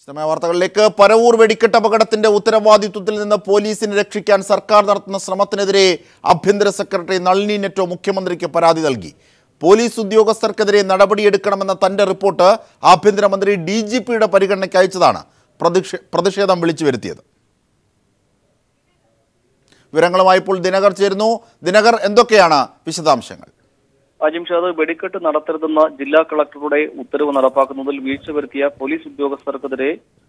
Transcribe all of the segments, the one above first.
വിശദമായ വാർത്തകളിലേക്ക് പരവൂർ വെടിക്കെട്ട് അപകടത്തിന്റെ ഉത്തരവാദിത്വത്തിൽ നിന്ന് പോലീസിനെ രക്ഷിക്കാൻ സർക്കാർ നടത്തുന്ന ശ്രമത്തിനെതിരെ ആഭ്യന്തര സെക്രട്ടറി നളിനി നെറ്റോ മുഖ്യമന്ത്രിക്ക് പരാതി നൽകി പോലീസ് ഉദ്യോഗസ്ഥർക്കെതിരെ നടപടിയെടുക്കണമെന്ന തന്റെ റിപ്പോർട്ട് ആഭ്യന്തരമന്ത്രി ഡി ജി പിയുടെ പരിഗണനയ്ക്ക് അയച്ചതാണ് പ്രതിഷേ- പ്രതിഷേധം വിളിച്ചു വരുത്തിയത് വിവരങ്ങളുമായി ഇപ്പോൾ ദിനകർ ചേരുന്നു ദിനകർ എന്തൊക്കെയാണ് വിശദാംശങ്ങൾ അജിംഷാദ് വെടിക്കെട്ട് നടത്തരുതെന്ന ജില്ലാ കളക്ടറുടെ ഉത്തരവ് നടപ്പാക്കുന്നതിൽ വീഴ്ച വരുത്തിയ പോലീസ് ഉദ്യോഗസ്ഥർക്കെതിരെ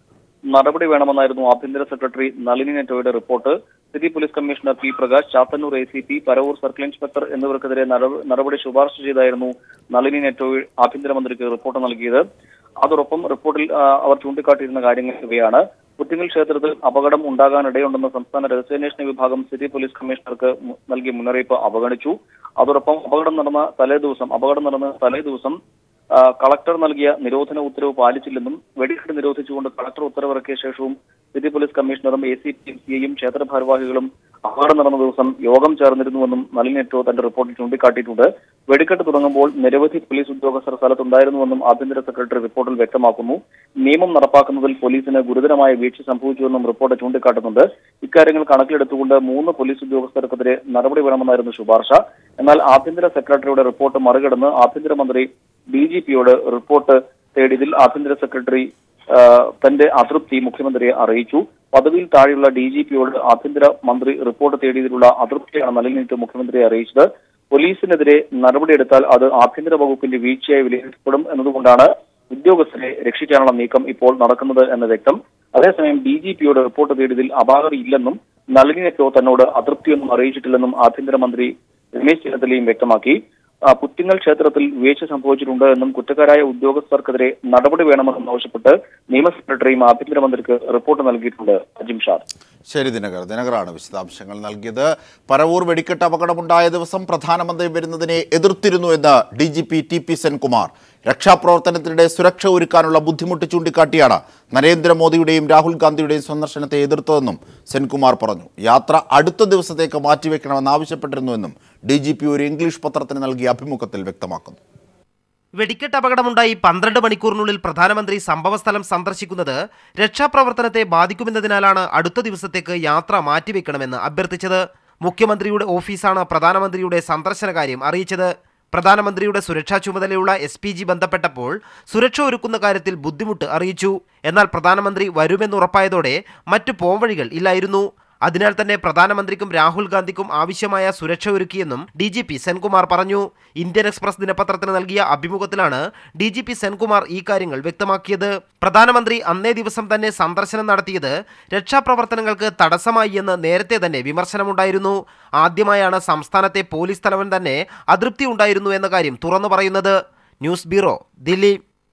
നടപടി വേണമെന്നായിരുന്നു ആഭ്യന്തര സെക്രട്ടറി നളിനി നെറ്റോയുടെ report city police commissioner P Prakash Chathannoor A C P Paravur circle inspector എന്നിവർക്കെതിരെ നടപ- നടപടി ശുപാർശ ചെയ്തായിരുന്നു നളിനി നെറ്റോ ആഭ്യന്തരമന്ത്രിക്ക് റിപ്പോർട്ട് നൽകിയത് അതോടൊപ്പം റിപ്പോർട്ടിൽ ആ, അവർ ചൂണ്ടിക്കാട്ടിയിരുന്ന കാര്യങ്ങൾ ഇവയാണ് പുറ്റിങ്ങൽ ക്ഷേത്രത്തിൽ അപകടം ഉണ്ടാകാനിടയുണ്ടെന്ന സംസ്ഥാന രഹസ്യാന്വേഷണ വിഭാഗം സിറ്റി പോലീസ് കമ്മീഷണർക്ക് മു- നൽകിയ മുന്നറിയിപ്പ് അവഗണിച്ചു അതോടൊപ്പം അപകടം നടന്ന തലേ ദിവസം അപകടം നടന്ന തലേ ദിവസം ആ, കളക്ടർ നൽകിയ നിരോധന ഉത്തരവ് പാലിച്ചില്ലെന്നും വെടിക്കെട്ട് നിരോധിച്ചുകൊണ്ട് കളക്ടർ ഉത്തരവിറക്കിയ ശേഷവും സിറ്റി പോലീസ് കമ്മീഷണറും എ സി പി സിയും ക്ഷേത്ര ഭാരവാഹികളും അപകടം നടന്ന ദിവസം യോഗം ചേർന്നിരുന്നുവെന്നും നളിൻ നെറ്റോ തന്റെ റിപ്പോർട്ടിൽ ചൂണ്ടിക്കാട്ടിയിട്ടുണ്ട് വെടിക്കെട്ട് തുടങ്ങുമ്പോൾ നിരവധി പോലീസ് ഉദ്യോഗസ്ഥർ സ്ഥലത്തുണ്ടായിരുന്നുവെന്നും ആഭ്യന്തര സെക്രട്ടറി റിപ്പോർട്ടിൽ വ്യക്തമാക്കുന്നു നിയമം നടപ്പാക്കുന്നതിൽ പോലീസിന് ഗുരുതരമായ വീഴ്ച സംഭവിച്ചുവെന്നും റിപ്പോർട്ട് ചൂണ്ടിക്കാട്ടുന്നുണ്ട് ഇക്കാര്യങ്ങൾ കണക്കിലെടുത്തുകൊണ്ട് മൂന്ന് പോലീസ് ഉദ്യോഗസ്ഥർക്കെതിരെ നടപടി വേണമെന്നായിരുന്നു ശുപാർശ എന്നാൽ ആഭ്യന്തര സെക്രട്ടറിയുടെ റിപ്പോർട്ട് മറികടന്ന് ആഭ്യന്തരമന്ത്രി ഡി ജി പിയോട് റിപ്പോർട്ട് തേടിയതിൽ ആഭ്യന്തര സെക്രട്ടറി ആ, തന്റെ അതൃപ്തി മുഖ്യമന്ത്രിയെ അറിയിച്ചു പദവിയിൽ താഴെയുള്ള ഡി ജി പിയോട് ആഭ്യന്തര മന്ത്രി റിപ്പോർട്ട് തേടിയതിലുള്ള അതൃപ്തിയാണ് നൽകിയിട്ട് മുഖ്യമന്ത്രിയെ അറിയിച്ചത് പോലീസിനെതിരെ നടപടിയെടുത്താൽ അത് ആഭ്യന്തര വകുപ്പിന്റെ വീഴ്ചയായി വിലയിരുത്തപ്പെടും എന്നതുകൊണ്ടാണ് ഉദ്യോഗസ്ഥരെ രക്ഷിക്കാനുള്ള നീക്കം ഇപ്പോൾ നടക്കുന്നത് എന്ന് വ്യക്തം അതേസമയം ഡി ജി പിയോട് റിപ്പോർട്ട് തേടിയതിൽ അപാകതയില്ലെന്നും നളിനിക്കോ തന്നോട് അതൃപ്തിയൊന്നും അറിയിച്ചിട്ടില്ലെന്നും ആഭ്യന്തരമന്ത്രി രമേശ് ചെന്നിത്തലയും വ്യക്തമാക്കി ആ, പുറ്റിങ്ങൽ ക്ഷേത്രത്തിൽ വീഴ്ച സംഭവിച്ചിട്ടുണ്ട് എന്നും കുറ്റക്കാരായ ഉദ്യോഗസ്ഥർക്കെതിരെ നടപടി വേണമെന്നും ആവശ്യപ്പെട്ട് നിയമ സെക്രട്ടറിയും ആഭ്യന്തരമന്ത്രിക്ക് റിപ്പോർട്ട് നൽകിയിട്ടുണ്ട് അജിം ഷാദ് ശരി ദിനകർ ദിനകറാണ് വിശദാംശങ്ങൾ നൽകിയത് പരവൂർ വെടിക്കെട്ട് അപകടമുണ്ടായ ദിവസം പ്രധാനമന്ത്രി വരുന്നതിനെ എതിർത്തിരുന്നു എന്ന് D G P T P Senkumar രക്ഷാപ്രവർത്തനത്തിനിടെ സുരക്ഷ ഒരുക്കാനുള്ള ബുദ്ധിമുട്ട് ചൂണ്ടിക്കാട്ടിയാണ് നരേന്ദ്രമോദിയുടെയും രാഹുൽ ഗാന്ധിയുടെയും സന്ദർശനത്തെ എതിർത്തതെന്നും സെൻകുമാർ പറഞ്ഞു യാത്ര അടുത്ത ദിവസത്തേക്ക് മാറ്റിവെക്കണമെന്ന് ആവശ്യപ്പെട്ടിരുന്നുവെന്നും ഡി ജി പി ഒരു ഇംഗ്ലീഷ് പത്രത്തിന് നൽകിയ അഭിമുഖത്തിൽ വ്യക്തമാക്കുന്നു വെടിക്കെട്ട് അപകടമുണ്ടായി പന്ത്രണ്ട് മണിക്കൂറിനുള്ളിൽ പ്രധാനമന്ത്രി സംഭവസ്ഥലം സന്ദർശിക്കുന്നത് രക്ഷാപ്രവർത്തനത്തെ ബാധിക്കുമെന്നതിനാലാണ് അടുത്ത ദിവസത്തേക്ക് യാത്ര മാറ്റിവെക്കണമെന്ന് അഭ്യർത്ഥിച്ചത് മുഖ്യമന്ത്രിയുടെ ഓഫീസാണ് പ്രധാനമന്ത്രിയുടെ സന്ദർശന കാര്യം അറിയിച്ചത് പ്രധാനമന്ത്രിയുടെ സുരക്ഷാ ചുമതലയുള്ള എസ് പി ജി ബന്ധപ്പെട്ടപ്പോൾ സുരക്ഷ ഒരുക്കുന്ന കാര്യത്തിൽ ബുദ്ധിമുട്ട് അറിയിച്ചു എന്നാൽ പ്രധാനമന്ത്രി വരുമെന്നുറപ്പായതോടെ മറ്റു പോംവഴികൾ ഇല്ലായിരുന്നു അതിനാൽ തന്നെ പ്രധാനമന്ത്രിക്കും രാഹുൽ ഗാന്ധിക്കും ആവശ്യമായ സുരക്ഷ ഒരുക്കിയെന്നും ഡി ജി പി സെൻകുമാർ പറഞ്ഞു ഇന്ത്യൻ എക്സ്പ്രസ് ദിനപത്രത്തിന് നൽകിയ അഭിമുഖത്തിലാണ് ഡി ജി പി സെൻകുമാർ ഈ കാര്യങ്ങൾ വ്യക്തമാക്കിയത് പ്രധാനമന്ത്രി അന്നേ ദിവസം തന്നെ സന്ദർശനം നടത്തിയത് രക്ഷാപ്രവർത്തനങ്ങൾക്ക് തടസ്സമായി എന്ന് നേരത്തെ തന്നെ വിമർശനമുണ്ടായിരുന്നു ആദ്യമായാണ് സംസ്ഥാനത്തെ പോലീസ് തലവൻ തന്നെ അതൃപ്തി ഉണ്ടായിരുന്നു എന്ന കാര്യം തുറന്നു പറയുന്നത് ന്യൂസ് ബ്യൂറോ ദില്ലി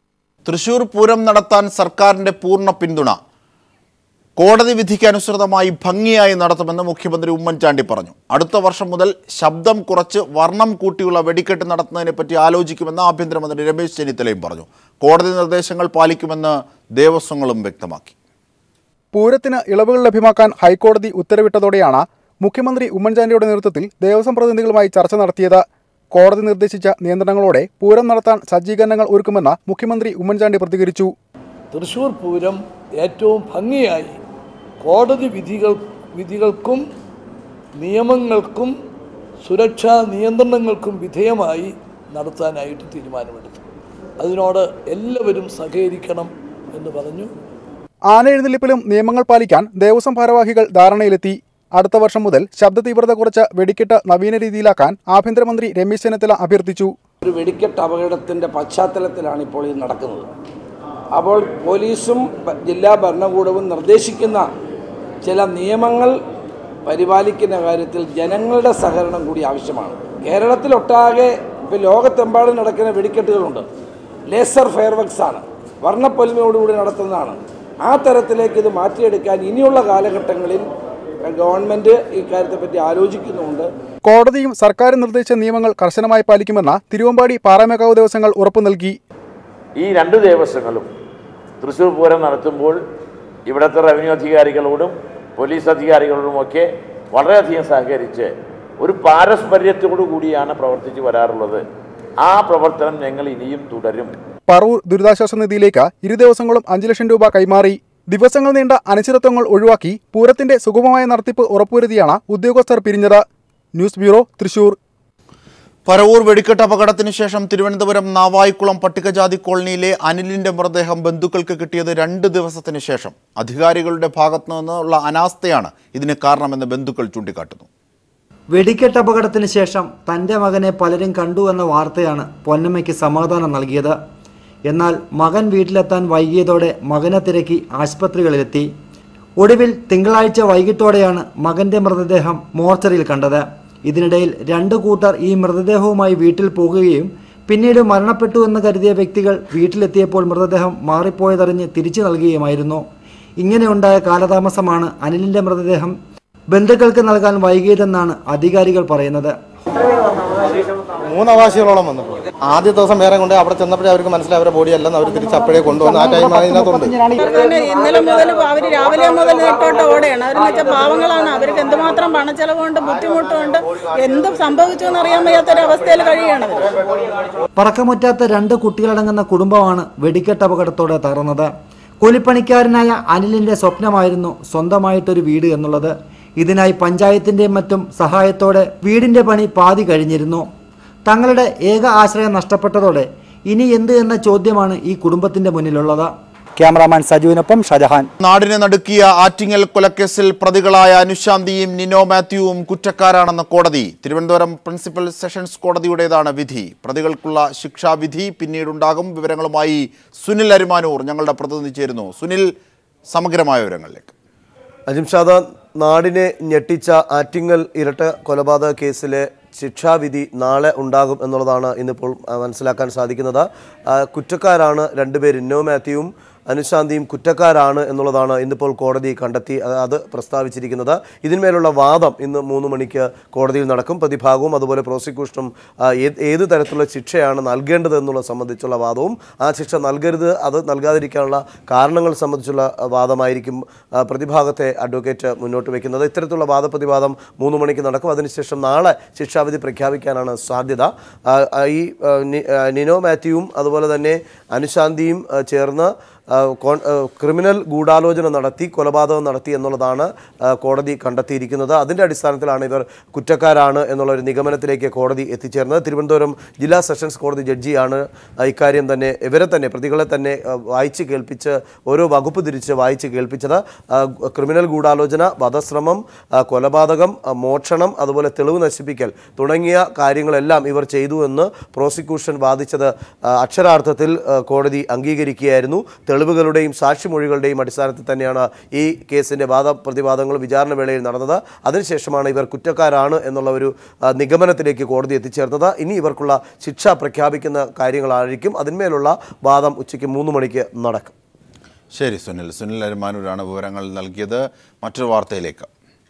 തൃശൂർ പൂരം നടത്താൻ സർക്കാരിന്റെ പൂർണ്ണ പിന്തുണ കോടതി വിധിക്ക് അനുസൃതമായി ഭംഗിയായി നടത്തുമെന്ന് മുഖ്യമന്ത്രി ഉമ്മൻചാണ്ടി പറഞ്ഞു അടുത്ത വർഷം മുതൽ ശബ്ദം കുറച്ച് വർണ്ണം കൂട്ടിയുള്ള വെടിക്കെട്ട് നടത്തുന്നതിനെ പറ്റി ആലോചിക്കുമെന്ന് ആഭ്യന്തരമന്ത്രി രമേശ് ചെന്നിത്തലയും പറഞ്ഞു കോടതി നിർദ്ദേശങ്ങൾ പാലിക്കുമെന്ന് ദേവസ്വങ്ങളും വ്യക്തമാക്കി പൂരത്തിന് ഇളവുകൾ ലഭ്യമാക്കാൻ ഹൈക്കോടതി ഉത്തരവിട്ടതോടെയാണ് മുഖ്യമന്ത്രി ഉമ്മൻചാണ്ടിയുടെ നേതൃത്വത്തിൽ ദേവസ്വം പ്രതിനിധികളുമായി ചർച്ച നടത്തിയത് കോടതി നിർദ്ദേശിച്ച നിയന്ത്രണങ്ങളോടെ പൂരം നടത്താൻ സജ്ജീകരണങ്ങൾ ഒരുക്കുമെന്ന് മുഖ്യമന്ത്രി ഉമ്മൻചാണ്ടി പ്രതികരിച്ചു തൃശ്ശൂർ പൂരം ഏറ്റവും ഭംഗിയായി കോടതി വിധികൾ വിധികൾക്കും നിയമങ്ങൾക്കും സുരക്ഷാ നിയന്ത്രണങ്ങൾക്കും വിധേയമായി നടത്താനായിട്ട് തീരുമാനമെടുത്തു അതിനോട് എല്ലാവരും സഹകരിക്കണം എന്ന് പറഞ്ഞു ആനയെഴുന്നള്ളിപ്പിലും നിയമങ്ങൾ പാലിക്കാൻ ദേവസ്വം ഭാരവാഹികൾ ധാരണയിലെത്തി അടുത്ത വർഷം മുതൽ ശബ്ദ തീവ്രത കുറച്ച് വെടിക്കെട്ട് നവീന രീതിയിലാക്കാൻ ആഭ്യന്തരമന്ത്രി രമേശ് ചെന്നിത്തല അഭ്യർത്ഥിച്ചു ഒരു വെടിക്കെട്ട് അപകടത്തിൻ്റെ പശ്ചാത്തലത്തിലാണ് ഇപ്പോൾ ഇത് നടക്കുന്നത് അപ്പോൾ പോലീസും പ- ജില്ലാ ഭരണകൂടവും നിർദ്ദേശിക്കുന്ന ചില നിയമങ്ങൾ പരിപാലിക്കുന്ന കാര്യത്തിൽ ജനങ്ങളുടെ സഹകരണം കൂടി ആവശ്യമാണ് കേരളത്തിലൊട്ടാകെ ഇപ്പോൾ ലോകത്തെമ്പാടും നടക്കുന്ന വെടിക്കെട്ടുകളുണ്ട് ലേസർ ഫെയർവർക്സ് ആണ് വർണ്ണപ്പൊലിമയോടുകൂടി നടത്തുന്നതാണ് ആ തരത്തിലേക്ക് ഇത് മാറ്റിയെടുക്കാൻ ഇനിയുള്ള കാലഘട്ടങ്ങളിൽ ഗവൺമെൻറ് ഇക്കാര്യത്തെപ്പറ്റി ആലോചിക്കുന്നുമുണ്ട് കോടതിയും സർക്കാരും നിർദ്ദേശിച്ച നിയമങ്ങൾ കർശനമായി പാലിക്കുമെന്ന് തിരുവമ്പാടി പാറമേക്കാവ് ദേവസ്വങ്ങൾ ഉറപ്പു നൽകി ഈ രണ്ട് ദേവസ്വങ്ങളും തൃശ്ശൂർ പൂരം നടത്തുമ്പോൾ ഇവിടുത്തെ റവന്യൂ അധികാരികളോടും പോലീസ് അധികാരികളോടുമൊക്കെ വളരെയധികം സഹകരിച്ച് ഒരു പാരസ്പര്യത്തോടു കൂടിയാണ് പ്രവർത്തിച്ച് വരാറുള്ളത് ആ പ്രവർത്തനം ഞങ്ങൾ ഇനിയും തുടരും പറവൂർ ദുരിതാശ്വാസ നിധിയിലേക്ക് ഇരു ദിവസങ്ങളും അഞ്ചു ലക്ഷം രൂപ കൈമാറി ദിവസങ്ങൾ നീണ്ട അനിശ്ചിതത്വങ്ങൾ ഒഴിവാക്കി പൂരത്തിന്റെ സുഗമമായ നടത്തിപ്പ് ഉറപ്പുവരുത്തിയാണ് ഉദ്യോഗസ്ഥർ പിരിഞ്ഞത് ന്യൂസ് ബ്യൂറോ തൃശൂർ പരവൂർ വെടിക്കെട്ട് അപകടത്തിന് ശേഷം തിരുവനന്തപുരം നാവായിക്കുളം പട്ടികജാതി കോളനിയിലെ അനിലിന്റെ മൃതദേഹം ബന്ധുക്കൾക്ക് കിട്ടിയത് രണ്ട് ദിവസത്തിന് ശേഷം അധികാരികളുടെ ഭാഗത്തു നിന്നുള്ള അനാസ്ഥയാണ് ഇതിന് കാരണമെന്ന് ബന്ധുക്കൾ ചൂണ്ടിക്കാട്ടുന്നു വെടിക്കെട്ട് അപകടത്തിന് ശേഷം തൻ്റെ മകനെ പലരും കണ്ടു എന്ന വാർത്തയാണ് പൊന്നമ്മയ്ക്ക് സമാധാനം നൽകിയത് എന്നാൽ മകൻ വീട്ടിലെത്താൻ വൈകിയതോടെ മകനെ തിരക്കി ആശുപത്രികളിലെത്തി ഒടുവിൽ തിങ്കളാഴ്ച വൈകിട്ടോടെയാണ് മകന്റെ മൃതദേഹം മോർച്ചറിയിൽ കണ്ടത് ഇതിനിടയിൽ രണ്ടു കൂട്ടർ ഈ മൃതദേഹവുമായി വീട്ടിൽ പോകുകയും പിന്നീട് മരണപ്പെട്ടു എന്ന് കരുതിയ വ്യക്തികൾ വീട്ടിലെത്തിയപ്പോൾ മൃതദേഹം മാറിപ്പോയതറിഞ്ഞ് തിരിച്ചു നൽകുകയുമായിരുന്നു ഇങ്ങനെയുണ്ടായ കാലതാമസമാണ് അനിലിന്റെ മൃതദേഹം ബന്ധുക്കൾക്ക് നൽകാൻ വൈകിയതെന്നാണ് അധികാരികൾ പറയുന്നത് മൂന്നവാസികളോളം വന്നു ആദ്യ ദിവസം വേറെ കൊണ്ട് അവിടെ ചെന്നപ്പോഴേ അവർക്ക് മനസ്സിലായി അവരുടെ ബോഡി അല്ലെന്ന് അവർ തിരിച്ച് അപ്പോഴേ കൊണ്ടുവന്നു ആ ടൈം അതിനകത്തുണ്ട് തന്നെ ഇന്നലെ മുതൽ അവർ രാവിലെ മുതൽ തൊട്ട് ഓടെയാണ് അവരെന്ന് വെച്ചാൽ പാവങ്ങളാണ് അവർക്ക് എന്തുമാത്രം പണച്ചെലവുണ്ട് ബുദ്ധിമുട്ടുണ്ട് എന്ത് സംഭവിച്ചു എന്നറിയാൻ വയ്യാത്തൊരവസ്ഥയിൽ കഴിയാണ് അവർ പറക്കമുറ്റാത്ത രണ്ട് കുട്ടികളടങ്ങുന്ന കുടുംബമാണ് വെടിക്കെട്ട് അപകടത്തോടെ തകർന്നത് കൂലിപ്പണിക്കാരനായ അനിലിന്റെ സ്വപ്നമായിരുന്നു സ്വന്തമായിട്ടൊരു വീട് എന്നുള്ളത് ഇതിനായി പഞ്ചായത്തിന്റെയും മറ്റും സഹായത്തോടെ വീടിന്റെ പണി പാതി കഴിഞ്ഞിരുന്നു തങ്ങളുടെ ഏക ആശ്രയം നഷ്ടപ്പെട്ടതോടെ ഇനി എന്ത് എന്ന ചോദ്യമാണ് ഈ കുടുംബത്തിന്റെ മുന്നിലുള്ളത് ക്യാമറാമാൻ സജുവിനൊപ്പം ഷജഹാൻ നാടിനെ നടുക്കിയ ആറ്റിങ്ങൽ കൊലക്കേസിൽ പ്രതികളായ അനുശാന്തിയും നിനോ മാത്യുവും കുറ്റക്കാരാണെന്ന് കോടതി തിരുവനന്തപുരം പ്രിൻസിപ്പൽ സെഷൻസ് കോടതിയുടേതാണ് വിധി പ്രതികൾക്കുള്ള ശിക്ഷാവിധി പിന്നീടുണ്ടാകും വിവരങ്ങളുമായി സുനിൽ അരിമാനൂർ ഞങ്ങളുടെ പ്രതിനിധി ചേരുന്നു സുനിൽ സമഗ്രമായ വിവരങ്ങളിലേക്ക് അജിംഷാദ നാടിനെ ഞെട്ടിച്ച ആറ്റിങ്ങൽ ഇരട്ട കൊലപാതക കേസിലെ ശിക്ഷാവിധി നാളെ ഉണ്ടാകും എന്നുള്ളതാണ് ഇന്നിപ്പോൾ ആ, മനസ്സിലാക്കാൻ സാധിക്കുന്നത് ആ, കുറ്റക്കാരാണ് രണ്ടുപേർ ഇന്നോ മാത്യുവും അനുശാന്തിയും കുറ്റക്കാരാണ് എന്നുള്ളതാണ് ഇന്നിപ്പോൾ കോടതി കണ്ടെത്തി അത് അത് പ്രസ്താവിച്ചിരിക്കുന്നത് ഇതിന്മേലുള്ള വാദം ഇന്ന് മൂന്ന് മണിക്ക് കോടതിയിൽ നടക്കും പ്രതിഭാഗവും അതുപോലെ പ്രോസിക്യൂഷനും ആ, ഏത് ഏത് തരത്തിലുള്ള ശിക്ഷയാണ് നൽകേണ്ടത് എന്നുള്ളത് സംബന്ധിച്ചുള്ള വാദവും ആ ശിക്ഷ നൽകരുത് അത് നൽകാതിരിക്കാനുള്ള കാരണങ്ങൾ സംബന്ധിച്ചുള്ള ആ, വാദമായിരിക്കും ആ, പ്രതിഭാഗത്തെ അഡ്വക്കേറ്റ് മുന്നോട്ട് വയ്ക്കുന്നത് ഇത്തരത്തിലുള്ള വാദപ്രതിവാദം മൂന്ന് മണിക്ക് നടക്കും അതിനുശേഷം നാളെ ശിക്ഷാവിധി പ്രഖ്യാപിക്കാനാണ് സാധ്യത ആ, ആ, ഈ ആ, നി- ആ, നിനോ മാത്യുവും അതുപോലെ തന്നെ അനുശാന്തിയും ആ, ചേർന്ന് ആ, കോൺ- ആ, ക്രിമിനൽ ഗൂഢാലോചന നടത്തി കൊലപാതകം നടത്തി എന്നുള്ളതാണ് ആ, കോടതി കണ്ടെത്തിയിരിക്കുന്നത് അതിൻ്റെ അടിസ്ഥാനത്തിലാണ് ഇവർ കുറ്റക്കാരാണ് എന്നുള്ള ഒരു നിഗമനത്തിലേക്ക് കോടതി എത്തിച്ചേർന്നത് തിരുവനന്തപുരം ജില്ലാ സെഷൻസ് കോടതി ജഡ്ജിയാണ് ആ, ഇക്കാര്യം തന്നെ ഇവരെ തന്നെ പ്രതികളെ തന്നെ ആ, വായിച്ച് കേൾപ്പിച്ച് ഓരോ വകുപ്പ് തിരിച്ച് വായിച്ച് കേൾപ്പിച്ചത് ആ, ക്രിമിനൽ ഗൂഢാലോചന വധശ്രമം ആ, കൊലപാതകം ആ, മോഷണം അതുപോലെ തെളിവ് നശിപ്പിക്കൽ തുടങ്ങിയ കാര്യങ്ങളെല്ലാം ഇവർ ചെയ്തു എന്ന് പ്രോസിക്യൂഷൻ വാദിച്ചത് ആ, അക്ഷരാർത്ഥത്തിൽ ആ, കോടതി അംഗീകരിക്കുകയായിരുന്നു തെളിവുകളുടെയും സാക്ഷിമൊഴികളുടെയും അടിസ്ഥാനത്തിൽ തന്നെയാണ് ഈ കേസിൻ്റെ വാദപ്രതിവാദങ്ങളും വിചാരണ വേളയിൽ നടന്നത് അതിനുശേഷമാണ് ഇവർ കുറ്റക്കാരാണ് എന്നുള്ള ഒരു ആ, നിഗമനത്തിലേക്ക് കോടതി എത്തിച്ചേർന്നത് ഇനി ഇവർക്കുള്ള ശിക്ഷ പ്രഖ്യാപിക്കുന്ന കാര്യങ്ങളായിരിക്കും അതിന്മേലുള്ള വാദം ഉച്ചയ്ക്ക് മൂന്ന് മണിക്ക് നടക്കും ശരി സുനിൽ സുനിൽ അരിമാനൂരാണ് വിവരങ്ങൾ നൽകിയത് മറ്റൊരു വാർത്തയിലേക്ക്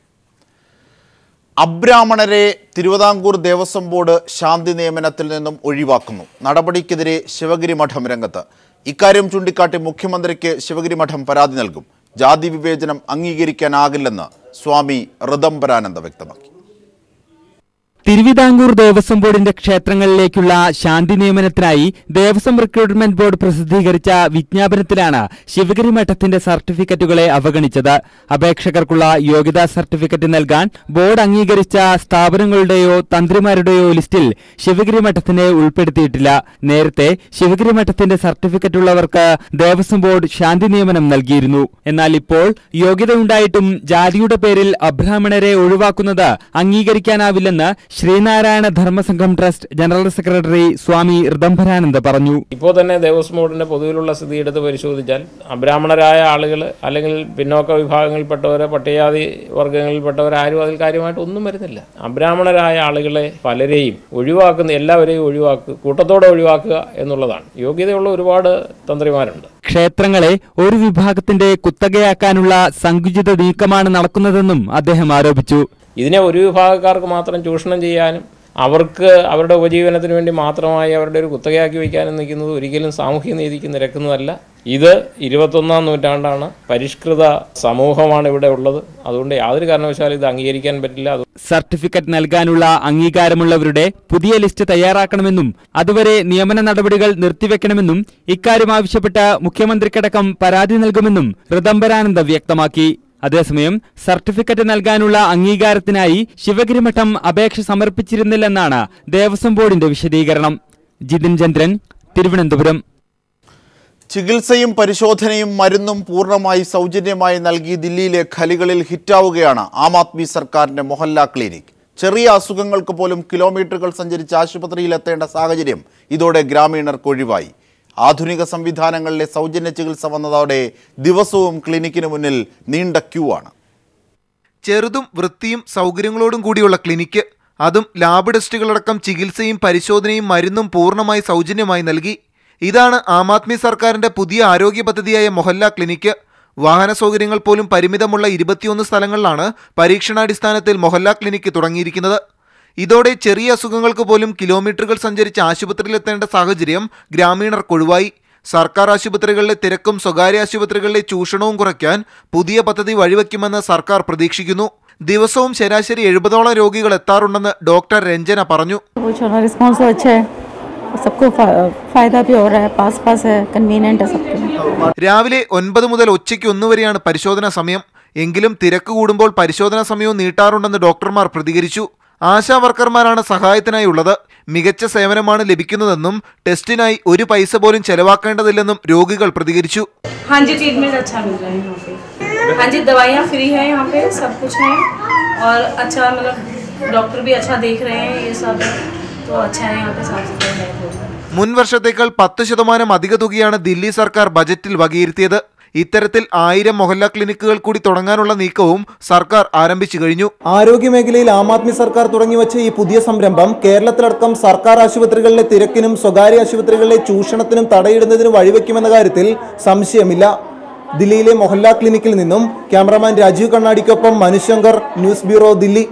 അബ്രാഹ്മണരെ തിരുവിതാംകൂർ ദേവസ്വം ബോർഡ് ശാന്തി നിയമനത്തിൽ നിന്നും ഒഴിവാക്കുന്നു നടപടിക്കെതിരെ ശിവഗിരി മഠം രംഗത്ത് ഇക്കാര്യം ചൂണ്ടിക്കാട്ടി മുഖ്യമന്ത്രിക്ക് ശിവഗിരി മഠം പരാതി നൽകും ജാതി വിവേചനം അംഗീകരിക്കാനാകില്ലെന്ന് സ്വാമി ഋതംബരാനന്ദ വ്യക്തമാക്കി തിരുവിതാംകൂർ ദേവസ്വം ബോർഡിന്റെ ക്ഷേത്രങ്ങളിലേക്കുള്ള ശാന്തി നിയമനത്തിനായി ദേവസ്വം റിക്രൂട്ട്മെന്റ് ബോർഡ് പ്രസിദ്ധീകരിച്ച വിജ്ഞാപനത്തിലാണ് ശിവഗിരി മഠത്തിന്റെ സർട്ടിഫിക്കറ്റുകളെ അവഗണിച്ചത് അപേക്ഷകർക്കുള്ള യോഗ്യതാ സർട്ടിഫിക്കറ്റ് നൽകാൻ ബോർഡ് അംഗീകരിച്ച സ്ഥാപനങ്ങളുടെയോ തന്ത്രിമാരുടെയോ ലിസ്റ്റിൽ ശിവഗിരി മഠത്തിനെ ഉൾപ്പെടുത്തിയിട്ടില്ല നേരത്തെ ശിവഗിരി മഠത്തിന്റെ സർട്ടിഫിക്കറ്റ് ഉള്ളവർക്ക് ദേവസ്വം ബോർഡ് ശാന്തി നിയമനം നൽകിയിരുന്നു എന്നാൽ ഇപ്പോൾ യോഗ്യതയുണ്ടായിട്ടും ജാതിയുടെ പേരിൽ അബ്രാഹ്മണരെ ഒഴിവാക്കുന്നത് അംഗീകരിക്കാനാവില്ലെന്ന് Sreenarayana Dharmasangham trust general secretary Swami Rithambharananda പറഞ്ഞു ഇപ്പോൾ തന്നെ ദേവസ്വം ബോർഡിൻ്റെ പൊതുവിലുള്ള സ്ഥിതി എടുത്ത് പരിശോധിച്ചാൽ അബ്രാഹ്മണരായ ആളുകൾ അല്ലെങ്കിൽ പിന്നോക്ക വിഭാഗങ്ങളിൽപ്പെട്ടവരോ പട്ടികജാതി വർഗ്ഗങ്ങളിൽപ്പെട്ടവരാരും അതിൽ കാര്യമായിട്ട് ഒന്നും വരുന്നില്ല അബ്രാഹ്മണരായ ആളുകളെ പലരെയും ഒഴിവാക്കുന്ന എല്ലാവരെയും ഒഴിവാക്കുക കൂട്ടത്തോടെ ഒഴിവാക്കുക എന്നുള്ളതാണ് യോഗ്യതയുള്ള ഒരുപാട് തന്ത്രിമാരുണ്ട് ക്ഷേത്രങ്ങളെ ഒരു വിഭാഗത്തിന്റെ കുത്തകയാക്കാനുള്ള സങ്കുചിത നീക്കമാണ് നടക്കുന്നതെന്നും അദ്ദേഹം ആരോപിച്ചു ഇതിനെ ഒരു വിഭാഗക്കാർക്ക് മാത്രം ചൂഷണം ചെയ്യാനും അവർക്ക് അവരുടെ ഉപജീവനത്തിന് വേണ്ടി മാത്രമായി അവരുടെ ഒരു കുത്തകയാക്കി വയ്ക്കാനും നിൽക്കുന്നത് ഒരിക്കലും സാമൂഹ്യ നീതിക്ക് നിരക്കുന്നതല്ല ഇത് ഇരുപത്തൊന്നാം നൂറ്റാണ്ടാണ് പരിഷ്കൃത സമൂഹമാണ് ഇവിടെ ഉള്ളത് അതുകൊണ്ട് യാതൊരു കാരണവശാലും ഇത് അംഗീകരിക്കാൻ പറ്റില്ല അത് സർട്ടിഫിക്കറ്റ് നൽകാനുള്ള അംഗീകാരമുള്ളവരുടെ പുതിയ ലിസ്റ്റ് തയ്യാറാക്കണമെന്നും അതുവരെ നിയമന നടപടികൾ നിർത്തിവെക്കണമെന്നും ഇക്കാര്യം ആവശ്യപ്പെട്ട് മുഖ്യമന്ത്രിക്കടക്കം പരാതി നൽകുമെന്നും ഋതംബരാനന്ദ വ്യക്തമാക്കി അതേസമയം സർട്ടിഫിക്കറ്റ് നൽകാനുള്ള അംഗീകാരത്തിനായി ശിവഗിരി മഠം അപേക്ഷ സമർപ്പിച്ചിരുന്നില്ലെന്നാണ് ദേവസ്വം ബോർഡിന്റെ വിശദീകരണം ജിതിൻ ചന്ദ്രൻ തിരുവനന്തപുരം ചികിത്സയും പരിശോധനയും മരുന്നും പൂർണ്ണമായി സൗജന്യമായി നൽകി ദില്ലിയിലെ ഖലികളിൽ ഹിറ്റാവുകയാണ് ആം ആദ്മി സർക്കാരിന്റെ മൊഹല്ല ക്ലിനിക് ചെറിയ അസുഖങ്ങൾക്ക് പോലും കിലോമീറ്ററുകൾ സഞ്ചരിച്ച് ആശുപത്രിയിൽ എത്തേണ്ട സാഹചര്യം ഇതോടെ ഗ്രാമീണർക്ക് ഒഴിവായി ആധുനിക സംവിധാനങ്ങളിലെ സൗജന്യ ചികിത്സ വന്നതോടെ ദിവസവും ക്ലിനിക്കിന് മുന്നിൽ നീണ്ട ക്യൂ ആണ് ചെറുതും വൃത്തിയും സൗകര്യങ്ങളോടും കൂടിയുള്ള ക്ലിനിക്ക് അതും ലാബ് ടെസ്റ്റുകളടക്കം ചികിത്സയും പരിശോധനയും മരുന്നും പൂർണ്ണമായി സൗജന്യമായി നൽകി ഇതാണ് ആം ആദ്മി സർക്കാരിന്റെ പുതിയ ആരോഗ്യ പദ്ധതിയായ മൊഹല്ല ക്ലിനിക്ക് വാഹന സൗകര്യങ്ങൾ പോലും പരിമിതമുള്ള ഇരുപത്തിയൊന്ന് സ്ഥലങ്ങളിലാണ് പരീക്ഷണാടിസ്ഥാനത്തിൽ മൊഹല്ല ക്ലിനിക്ക് തുടങ്ങിയിരിക്കുന്നത് ഇതോടെ ചെറിയ അസുഖങ്ങൾക്ക് പോലും കിലോമീറ്ററുകൾ സഞ്ചരിച്ച് ആശുപത്രിയിലെത്തേണ്ട സാഹചര്യം ഗ്രാമീണർക്കൊഴിവായി സർക്കാർ ആശുപത്രികളിലെ തിരക്കും സ്വകാര്യ ആശുപത്രികളിലെ ചൂഷണവും കുറയ്ക്കാൻ പുതിയ പദ്ധതി വഴിവെക്കുമെന്ന് സർക്കാർ പ്രതീക്ഷിക്കുന്നു ദിവസവും ശരാശരി എഴുപതോളം രോഗികൾ എത്താറുണ്ടെന്ന് ഡോക്ടർ രഞ്ജന പറഞ്ഞു रिस्पॉन्स तो अच्छा है सबको फा- फायदा भी हो रहा है पास पास है कन्वीनियंट है सबके लिए രാവിലെ ഒൻപത് മുതൽ ഉച്ചയ്ക്ക് ഒന്ന് വരെയാണ് പരിശോധനാ സമയം എങ്കിലും തിരക്ക് കൂടുമ്പോൾ പരിശോധനാ സമയവും നീട്ടാറുണ്ടെന്ന് ഡോക്ടർമാർ പ്രതികരിച്ചു ആശാ വർക്കർമാരാണ് സഹായത്തിനായി ഉള്ളത് മികച്ച സേവനമാണ് ലഭിക്കുന്നതെന്നും ടെസ്റ്റിനായി ഒരു പൈസ പോലും ചെലവാക്കേണ്ടതില്ലെന്നും രോഗികൾ പ്രതികരിച്ചു हाँ जी ट्रीटमेंट अच्छा मिल रहा है यहाँ पे हाँ जी दवाइयाँ फ्री है यहाँ पे सब कुछ है और अच्छा मतलब डॉक्टर भी अच्छा देख रहे हैं ये सब तो अच्छा है यहाँ पे साफ सफाई है थोड़ा മുൻ വർഷത്തേക്കാൾ പത്ത് ശതമാനം അധിക തുകയാണ് ദില്ലി സർക്കാർ ബജറ്റിൽ വകയിരുത്തിയത് ഇത്തരത്തിൽ ആയിരം മൊഹല്ല ക്ലിനിക്കുകൾ കൂടി തുടങ്ങാനുള്ള നീക്കവും സർക്കാർ ആരംഭിച്ചു കഴിഞ്ഞു ആരോഗ്യമേഖലയിൽ ആം ആദ്മി സർക്കാർ തുടങ്ങിവച്ച ഈ പുതിയ സംരംഭം കേരളത്തിലടക്കം സർക്കാർ ആശുപത്രികളിലെ തിരക്കിനും സ്വകാര്യ ആശുപത്രികളിലെ ചൂഷണത്തിനും തടയിടുന്നതിന് വഴിവെക്കുമെന്ന കാര്യത്തിൽ സംശയമില്ല ദില്ലിയിലെ മൊഹല്ല ക്ലിനിക്കിൽ നിന്നും ക്യാമറാമാൻ രാജീവ് കണ്ണാടിക്കൊപ്പം Manushankar news bureau Delhi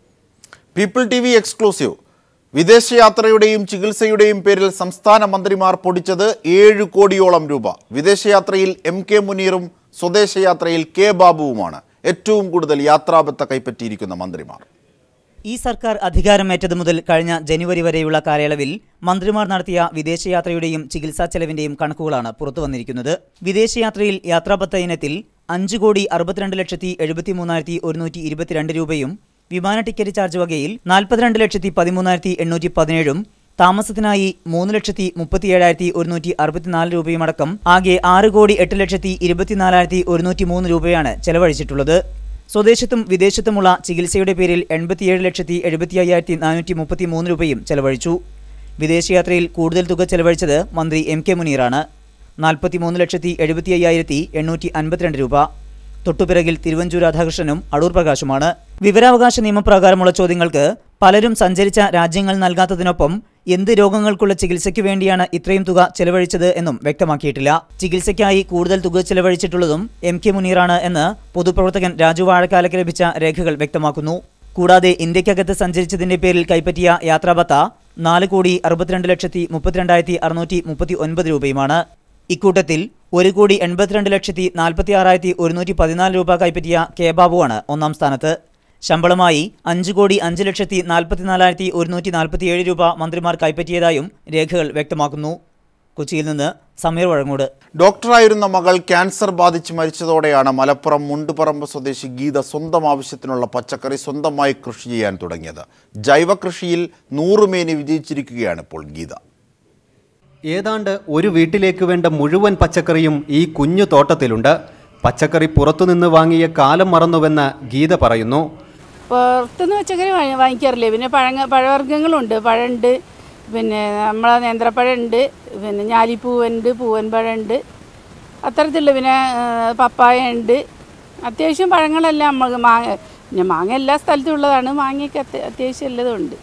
People TV വി എക്സ്ക്ലൂസീവ് വിദേശയാത്രയുടെയും ചികിത്സയുടെയും പേരിൽ സംസ്ഥാന മന്ത്രിമാർ പൊടിച്ചത് ഏഴ് കോടിയോളം രൂപ വിദേശയാത്രയിൽ എം കെ മുനീറും സ്വദേശയാത്രയിൽ കെ ബാബുവുമാണ് ഏറ്റവും കൂടുതൽ യാത്രാബത്ത കൈപ്പറ്റിയിരിക്കുന്ന മന്ത്രിമാർ ഈ സർക്കാർ അധികാരമേറ്റതു മുതൽ കഴിഞ്ഞ ജനുവരി വരെയുള്ള കാലയളവിൽ മന്ത്രിമാർ നടത്തിയ വിദേശയാത്രയുടെയും ചികിത്സാ ചെലവിന്റെയും കണക്കുകളാണ് പുറത്തുവന്നിരിക്കുന്നത് വിദേശയാത്രയിൽ യാത്രാപത്ത ഇനത്തിൽ അഞ്ച് കോടി അറുപത്തിരണ്ട് ലക്ഷത്തി എഴുപത്തി മൂന്നായിരത്തി ഒരുന്നൂറ്റി ഇരുപത്തിരണ്ട് രൂപയും വിമാന ടിക്കറ്റ് ചാർജ് വകയിൽ നാൽപ്പത്തിരണ്ട് ലക്ഷത്തി പതിമൂന്നായിരത്തി എണ്ണൂറ്റി പതിനേഴും താമസത്തിനായി മൂന്ന് ലക്ഷത്തി മുപ്പത്തി ഏഴായിരത്തി ഒരുന്നൂറ്റി അറുപത്തിനാല് രൂപയുമടക്കം ആകെ ആറ് കോടി എട്ട് ലക്ഷത്തി ഇരുപത്തിനാലായിരത്തി ഒരുന്നൂറ്റി മൂന്ന് രൂപയാണ് ചെലവഴിച്ചിട്ടുള്ളത് സ്വദേശത്തും വിദേശത്തുമുള്ള ചികിത്സയുടെ പേരിൽ എൺപത്തിയേഴ് ലക്ഷത്തി എഴുപത്തി അയ്യായിരത്തി നാനൂറ്റി മുപ്പത്തി മൂന്ന് രൂപയും ചെലവഴിച്ചു വിദേശയാത്രയിൽ കൂടുതൽ തുക ചെലവഴിച്ചത് മന്ത്രി എം കെ മുനീറാണ് നാൽപ്പത്തിമൂന്ന് ലക്ഷത്തി എഴുപത്തി അയ്യായിരത്തി എണ്ണൂറ്റി അൻപത്തിരണ്ട് രൂപ തൊട്ടുപിറകിൽ തിരുവഞ്ചൂർ രാധാകൃഷ്ണനും അടൂർ പ്രകാശുമാണ് വിവരാവകാശ നിയമപ്രകാരമുള്ള ചോദ്യങ്ങൾക്ക് പലരും സഞ്ചരിച്ച രാജ്യങ്ങൾ നൽകാത്തതിനൊപ്പം എന്ത് രോഗങ്ങൾക്കുള്ള ചികിത്സയ്ക്ക് വേണ്ടിയാണ് ഇത്രയും തുക ചെലവഴിച്ചത് എന്നും വ്യക്തമാക്കിയിട്ടില്ല ചികിത്സയ്ക്കായി കൂടുതൽ തുക ചെലവഴിച്ചിട്ടുള്ളതും എം കെ മുനീറാണ് എന്ന് പൊതുപ്രവർത്തകൻ രാജു വാഴക്കാലയ്ക്ക് ലഭിച്ച രേഖകൾ വ്യക്തമാക്കുന്നു കൂടാതെ ഇന്ത്യക്കകത്ത് സഞ്ചരിച്ചതിന്റെ പേരിൽ കൈപ്പറ്റിയ യാത്രാബത്ത നാല് കോടി അറുപത്തിരണ്ട് ലക്ഷത്തി മുപ്പത്തിരണ്ടായിരത്തി അറുന്നൂറ്റി മുപ്പത്തി ഒൻപത് രൂപയുമാണ് ഇക്കൂട്ടത്തിൽ ഒരു കോടി എൺപത്തിരണ്ട് ലക്ഷത്തി നാൽപ്പത്തി ആറായിരത്തി ഒരുന്നൂറ്റി പതിനാല് രൂപ കൈപ്പറ്റിയ കെ ബാബുവാണ് ഒന്നാം സ്ഥാനത്ത് ശമ്പളമായി അഞ്ച് കോടി അഞ്ച് ലക്ഷത്തി നാൽപ്പത്തിനാലായിരത്തി ഒരുന്നൂറ്റി നാൽപ്പത്തിയേഴ് രൂപ മന്ത്രിമാർ കൈപ്പറ്റിയതായും രേഖകൾ വ്യക്തമാക്കുന്നു കൊച്ചിയിൽ നിന്ന് സമീർ വഴങ്ങോട് ഡോക്ടറായിരുന്ന മകൾ ക്യാൻസർ ബാധിച്ച് മരിച്ചതോടെയാണ് മലപ്പുറം മുണ്ടുപറമ്പ് സ്വദേശി ഗീത സ്വന്തം ആവശ്യത്തിനുള്ള പച്ചക്കറി സ്വന്തമായി കൃഷി ചെയ്യാൻ തുടങ്ങിയത് ജൈവ കൃഷിയിൽ നൂറുമേനി വിജയിച്ചിരിക്കുകയാണ് ഇപ്പോൾ ഗീത ഏതാണ്ട് ഒരു വീട്ടിലേക്ക് വേണ്ട മുഴുവൻ പച്ചക്കറിയും ഈ കുഞ്ഞു തോട്ടത്തിലുണ്ട് പച്ചക്കറി പുറത്തുനിന്ന് വാങ്ങിയ കാലം മറന്നുവെന്ന് ഗീത പറയുന്നു പുറത്തുനിന്ന് പച്ചക്കറി വാങ്ങി- വാങ്ങിക്കാറില്ലേ പിന്നെ പഴങ്ങ പഴവർഗ്ഗങ്ങളുണ്ട് പഴമുണ്ട് പിന്നെ നമ്മളെ നേന്ത്രപ്പഴമുണ്ട് പിന്നെ ഞാലിപ്പൂവുണ്ട് പൂവൻ പഴമുണ്ട് അത്തരത്തിലുള്ള പിന്നെ ആ, പപ്പായ ഉണ്ട് അത്യാവശ്യം പഴങ്ങളെല്ലാം നമ്മൾ മാങ്ങ പിന്നെ മാങ്ങ എല്ലാ സ്ഥലത്തും ഉള്ളതാണ് മാങ്ങയൊക്കെ അത്യ- അത്യാവശ്യം എല്ലാതും ഉണ്ട്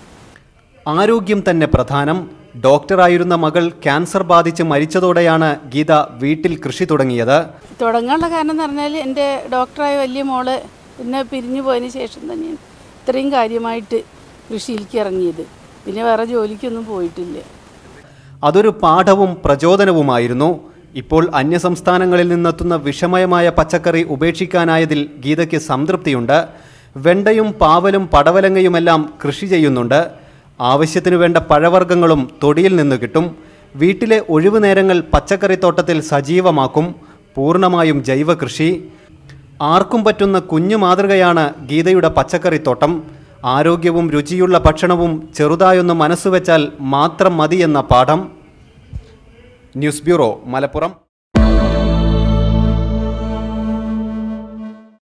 ആരോഗ്യം തന്നെ പ്രധാനം ഡോക്ടറായിരുന്ന മകൾ ക്യാൻസർ ബാധിച്ച് മരിച്ചതോടെയാണ് ഗീത വീട്ടിൽ കൃഷി തുടങ്ങിയത് തുടങ്ങാനുള്ള കാരണം എന്ന് പറഞ്ഞാൽ എൻ്റെ ഡോക്ടറായ വലിയ മോള് എന്നെ പിരിഞ്ഞു പോയതിന് ശേഷം തന്നെയാണ് ഇത്രയും കാര്യമായിട്ട് കൃഷിയിലേക്ക് ഇറങ്ങിയത് പിന്നെ വേറെ ജോലിക്കൊന്നും പോയിട്ടില്ല അതൊരു പാഠവും പ്രചോദനവുമായിരുന്നു ഇപ്പോൾ അന്യസംസ്ഥാനങ്ങളിൽ നിന്നെത്തുന്ന വിഷമയമായ പച്ചക്കറി ഉപേക്ഷിക്കാനായതിൽ ഗീതയ്ക്ക് സംതൃപ്തിയുണ്ട് വെണ്ടയും പാവലും പടവലങ്ങയുമെല്ലാം കൃഷി ചെയ്യുന്നുണ്ട് ആവശ്യത്തിനു വേണ്ട പഴവർഗ്ഗങ്ങളും തൊടിയിൽ നിന്ന് കിട്ടും വീട്ടിലെ ഒഴിവു നേരങ്ങൾ പച്ചക്കറിത്തോട്ടത്തിൽ സജീവമാക്കും പൂർണ്ണമായും ജൈവ കൃഷി ആർക്കും പറ്റുന്ന കുഞ്ഞു മാതൃകയാണ് ഗീതയുടെ പച്ചക്കറിത്തോട്ടം ആരോഗ്യവും രുചിയുള്ള ഭക്ഷണവും ചെറുതായൊന്ന് മനസ്സുവെച്ചാൽ മാത്രം മതിയെന്ന പാഠം ന്യൂസ് ബ്യൂറോ മലപ്പുറം